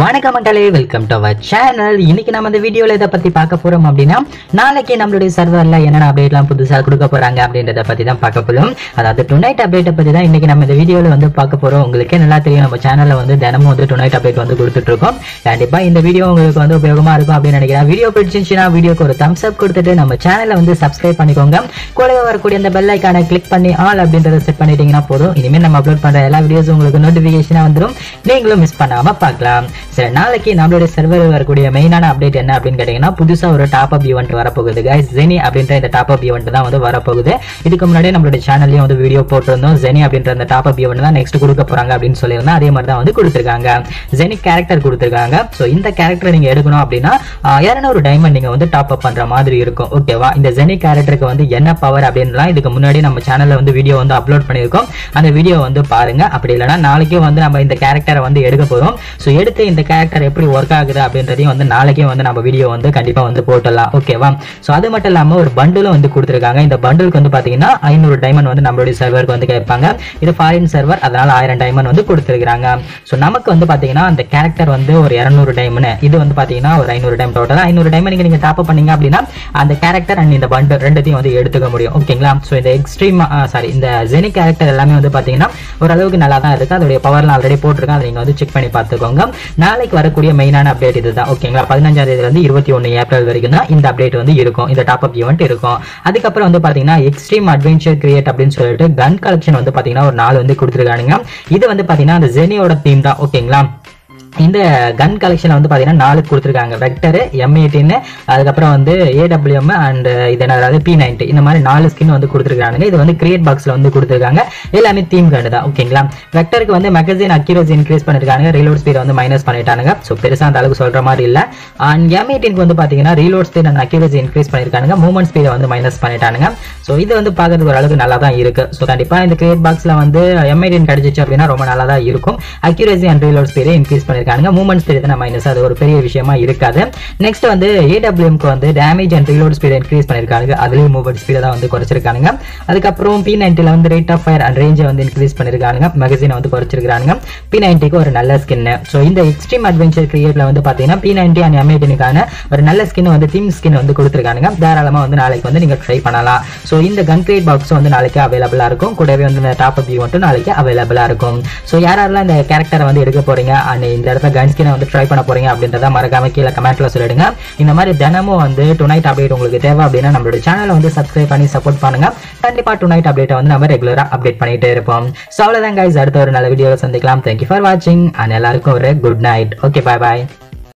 வணக்கம் மக்களே welcome to our channel இன்னைக்கு நம்ம இந்த வீடியோல இதை பத்தி பார்க்க போறோம் அப்படின்னா நாளைக்கு நம்மளுடைய சர்வர்ல என்னென்ன அப்டேட்லாம் புதுசா கொடுக்க போறாங்க அப்படின்றத பத்தி தான் பார்க்க போறோம் அதாவது டுநைட் அப்டேட்டை பத்தி தான் இன்னைக்கு நம்ம இந்த வீடியோல வந்து பார்க்க போறோம் உங்களுக்கே நல்லா தெரியும் நம்ம சேனல்ல வந்து தினமும் வந்து டுநைட் அப்டேட் வந்து கொடுத்துட்டு இருக்கோம் கண்டிப்பா இந்த வீடியோ உங்களுக்கு வந்து உபயோகமா இருக்கும் அப்படின்னு நினைக்கிறேன் வீடியோ பிடிச்சிருந்துச்சுன்னா வீடியோக்கு ஒரு தம்ஸ் அப் கொடுத்துட்டு நம்ம சேனலை வந்து சப்ஸ்கிரைப் பண்ணிக்கோங்க கூடவே வரக்கூடிய அந்த பெல் ஐக்கானை கிளிக் பண்ணி ஆல் அப்படின்றத செட் பண்ணிட்டீங்கன்னா போதும் இனிமேல் நம்ம அப்லோட் பண்ற எல்லா வீடியோஸும் உங்களுக்கு நோட்டிபிகேஷனா வந்துடும் நீங்களும் மிஸ் பண்ணாம பார்க்கலாம் சரி நாளைக்கு நம்மளுடைய சர்வர் வரக்கூடிய மெயினான அப்டேட் என்ன அப்படின்னு கேட்டீங்கன்னா புதுசா ஒரு டாப் அப் ஈவெண்ட் வரப்போகுது கைஸ் ஜெனி அப்படின்ற இந்த டாப் அப் ஈவெண்ட் தான் வந்து வரப்போகுது இதுக்கு முன்னாடி நம்மளுடைய சேனல்லையும் வந்து வீடியோ போட்டிருந்தோம் ஜெனி அப்படின்ற அந்த டாப் அப் ஈவெண்ட் தான் நெக்ஸ்ட் கொடுக்க போறாங்க அப்படின்னு சொல்லியிருந்தோம் அதே மாதிரி தான் வந்து கொடுத்துருக்காங்க ஜெனி கேரக்டர் கொடுத்துருக்காங்க ஸோ இந்த கேரக்டர் நீங்க எடுக்கணும் அப்படின்னா இரநூறு டைமண்ட் நீங்க வந்து டாப் அப் பண்ற மாதிரி இருக்கும் ஓகேவா இந்த ஜெனி கேரக்டருக்கு வந்து என்ன பவர் அப்படின்லாம் இதுக்கு முன்னாடி நம்ம சேனல்ல வந்து வீடியோ வந்து அப்லோட் பண்ணியிருக்கோம் அந்த வீடியோ வந்து பாருங்க அப்படி இல்லைன்னா நாளைக்கே வந்து நம்ம இந்த கேரக்டரை வந்து எடுக்க போறோம் ஸோ எடுத்து இந்த கேரக்டர் எப்படி ஒர்க் ஆகுது அப்படின்றதையும் வந்து நாளைக்கே வந்து நம்ம வீடியோ வந்து கண்டிப்பா வந்து போட்டுடலாம் ஓகேவா ஸோ அது மட்டும் இல்லாம ஒரு பண்டிலும் வந்து கொடுத்துருக்காங்க இந்த பண்டிலுக்கு வந்து பாத்தீங்கன்னா ஐநூறு டைமண்ட் வந்து நம்மளுடைய சர்வருக்கு வந்து கேட்பாங்க இது ஃபாரின் சர்வர் அதனால ஆயிரம் டைமண்ட் வந்து கொடுத்துருக்காங்க ஸோ நமக்கு வந்து பாத்தீங்கன்னா அந்த கேரக்டர் வந்து ஒரு இரநூறு டைமண்ட் இது வந்து பாத்தீங்கன்னா ஒரு ஐநூறு டைம் டோட்டல் ஐநூறு டைமண்ட் நீங்க நீங்க டாப் பண்ணீங்க அப்படின்னா அந்த கேரக்டர் அண்ட் இந்த பண்டில் ரெண்டுத்தையும் வந்து எடுத்துக்க முடியும் ஓகேங்களா ஸோ இந்த எக்ஸ்ட்ரீம் சாரி இந்த ஜெனி கேரக்டர் எல்லாமே வந்து பாத்தீங்கன்னா ஓரளவுக்கு நல்லா தான் இருக்கு அதோடைய பவர்லாம் ஆல்ரெடி போட்டிருக்கேன் அதை நீங்க வந்து செக் பண்ணி பார்த்துக்கோங்க நாளைக்கு வரக்கூடிய மெயினான அப்டேட் இதுதான் ஓகேங்களா பதினஞ்சாம் தேதியில இருந்து இருபத்தி ஒன்று ஏப்ரல் வரைக்கும் தான் இந்த அப்டேட் வந்து இருக்கும் இந்த டாப் அப் ஈவெண்ட் இருக்கும் அதுக்கப்புறம் வந்து பாத்தீங்கன்னா எக்ஸ்ட்ரீம் அட்வென்ச்சர் கிரியேட் அப்படின்னு சொல்லிட்டு கன் கலெக்ஷன் வந்து பாத்தீங்கன்னா ஒரு நாலு வந்து கொடுத்துருக்கானுங்க இது வந்து பாத்தீங்கன்னா அந்த ஜெனியோட தீம் தான் ஓகேங்களா இந்த கன் கலெக்ஷன் வந்து பார்த்தீங்கன்னா நாலு கொடுத்துருக்காங்க வெக்டர் எம் எயிட்டின்னு அதுக்கப்புறம் வந்து ஏடபிள்யூஎம் அண்ட் இது என்ன அதாவது பி நைன்டி இந்த மாதிரி நாலு ஸ்கின் வந்து கொடுத்துருக்காங்க இது வந்து கிரியேட் பாக்ஸில் வந்து கொடுத்துருக்காங்க எல்லாமே தீம் கண்டு தான் ஓகேங்களா வெக்டருக்கு வந்து மெகசின் அக்யூரசி இன்க்ரீஸ் பண்ணிருக்காங்க ரீலோட் ஸ்பீட் வந்து மைனஸ் பண்ணிட்டானுங்க ஸோ பெருசாக அந்த அளவுக்கு சொல்கிற மாதிரி இல்லை அண்ட் எம் எயிட்டினுக்கு வந்து பார்த்தீங்கன்னா reload speed and accuracy increase பண்ணிருக்காங்க மூவ்மெண்ட் ஸ்பீடை வந்து மைனஸ் பண்ணிட்டானுங்க ஸோ இது வந்து பார்க்கறதுக்கு ஓரளவுக்கு நல்லா தான் இருக்கு ஸோ கண்டிப்பாக இந்த கிரியேட் பாக்ஸில் வந்து எம் எயிட்டின் கிடைச்சிச்சு அப்படின்னா ரொம்ப நல்லா தான் இருக்கும் அக்யூரசி அண்ட் ரீலோட் ஸ்பீடை இன்க்ரீஸ் பண்ணிருக்காங்க மூவ்மெண்ட் ஸ்பீட் தான் மைனஸ் அது ஒரு பெரிய விஷயமா இருக்காது நெக்ஸ்ட் வந்து ஏடபிள்யூஎம்க்கு வந்து damage and reload speed increase பண்ணிருக்காங்க அதுலேயும் மூவ்மெண்ட் ஸ்பீடை தான் வந்து குறைச்சிருக்காங்க அதுக்கப்புறம் பி நைன்ட்டில வந்து ரேட் ஆஃப் ஃபயர் அண்ட் ரேஞ்சை வந்து இன்க்ரீஸ் பண்ணிருக்காங்க மெகசினை வந்து குறைச்சிருக்காங்க பி நைன்ட்டிக்கு ஒரு நல்ல ஸ்கின் ஸோ இந்த எக்ஸ்ட்ரீம் அட்வென்ச்சர் கிரியேட்ல வந்து பார்த்தீங்கன்னா பி நைன்ட்டி அண்ட் எம் எயிட்டினுக்கான ஒரு நல்ல ஸ்கின் வந்து தீம் ஸ்கின் வந்து கொடுத்துருக்காங்க தாராளமாக வந்து நாளைக்கு வந்து நீங்கள் ட்ரை பண்ணலாம் ஸோ இந்த கன் கிரியேட் பாக்ஸ் வந்து நாளைக்கு அவைலபிளாக இருக்கும் கூடவே வந்து இந்த டாப் அப் மட்டும் நாளைக்கு அவைலபிளாக இருக்கும் ஸோ யாரெல்லாம் இந்த கேரக்டரை வந்து எடுக்க போறீங்க அண்ட் இந்த இடத்துல கன் ஸ்கினை வந்து ட்ரை பண்ண போறீங்க அப்படின்றத மறக்காம கீழே கமெண்ட்ல சொல்லிடுங்க இந்த மாதிரி தினமும் வந்து டுநைட் அப்டேட் உங்களுக்கு தேவை அப்படின்னா நம்மளோட சேனலை வந்து சப்ஸ்கிரைப் பண்ணி சப்போர்ட் பண்ணுங்க கண்டிப்பா டுநைட் அப்டேட்டை வந்து நம்ம ரெகுலரா அப்டேட் பண்ணிட்டே இருப்போம் ஸோ அவ்வளோதான் கைஸ் அடுத்த ஒரு நல்ல வீடியோவில் சந்திக்கலாம் தேங்க்யூ ஃபார் வாட்சிங் அண்ட் எல்லாருக்கும் ஒரு குட் நைட் ஓகே பாய் பாய்